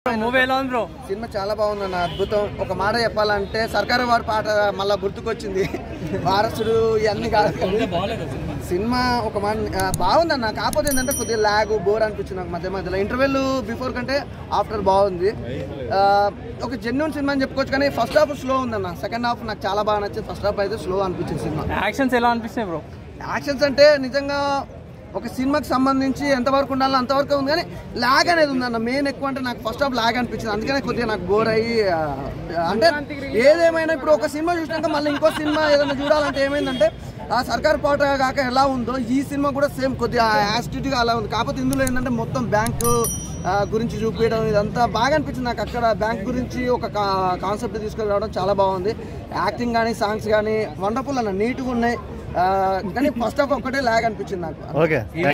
bro movie ఎలా ఉంది bro cinema చాలా బాగుందన్న అద్భుతం ఒక మాట చెప్పాలంటే సర్కారు వారి పాట మళ్ళా గుర్తుకొచ్చింది వారసుడు ఇవన్నీ కాదు కానీ సినిమా ఒక మాట ఆ, బాగుందన్న కాకపోతే ఏంటంటే కొద్దిగా ల్యాగ్ బోర్ అనిపించింది నాకు మధ్య మధ్యలో ఇంటర్వెల్ బిఫోర్ కంటే ఆఫ్టర్ బాగుంది ఆ, ఒక జెన్యున్ సినిమా అని చెప్పుకోవచ్చు కానీ ఫస్ట్ హాఫ్ స్లో ఉందన్న సెకండ్ హాఫ్ నాకు చాలా బాగా నచ్చింది ఫస్ట్ హాఫ్ అయితే స్లో అనిపించింది సినిమా యాక్షన్స్ ఎలా అనిపిస్తాయి బ్రో యాక్షన్స్ అంటే నిజంగా ఒక సినిమాకి సంబంధించి ఎంతవరకు ఉండాలో అంతవరకు ఉంది కానీ లాగ్ అనేది ఉందన్న మెయిన్ ఎక్కువ అంటే నాకు ఫస్ట్ హాఫ్ లాగ్ అనిపించింది అందుకనే కొద్దిగా నాకు బోర్ అయ్యి ఆ, అంటే ఏదేమైనా ఇప్పుడు ఒక సినిమా చూసినాక మళ్ళీ ఇంకో సినిమా ఏదైనా చూడాలంటే ఏమైందంటే ఆ సర్కార్ పాట కాక ఎలా ఉందో ఈ సినిమా కూడా సేమ్ కొద్దిగా యాస్టిట్యూడ్గా అలా ఉంది కాకపోతే ఇందులో ఏంటంటే మొత్తం బ్యాంకు ఆ, గురించి చూపించడం ఇదంతా బాగా అనిపించింది నాకు అక్కడ బ్యాంక్ గురించి ఒక కాన్సెప్ట్ తీసుకొని రావడం చాలా బాగుంది యాక్టింగ్ కానీ సాంగ్స్ కానీ వండర్ఫుల్ అన్న నీట్గా ఉన్నాయి ఆ, కానీ ఫస్ట్ హాఫ్ ఒక్కటే లాగ్ అనిపించింది నాకు ఓకే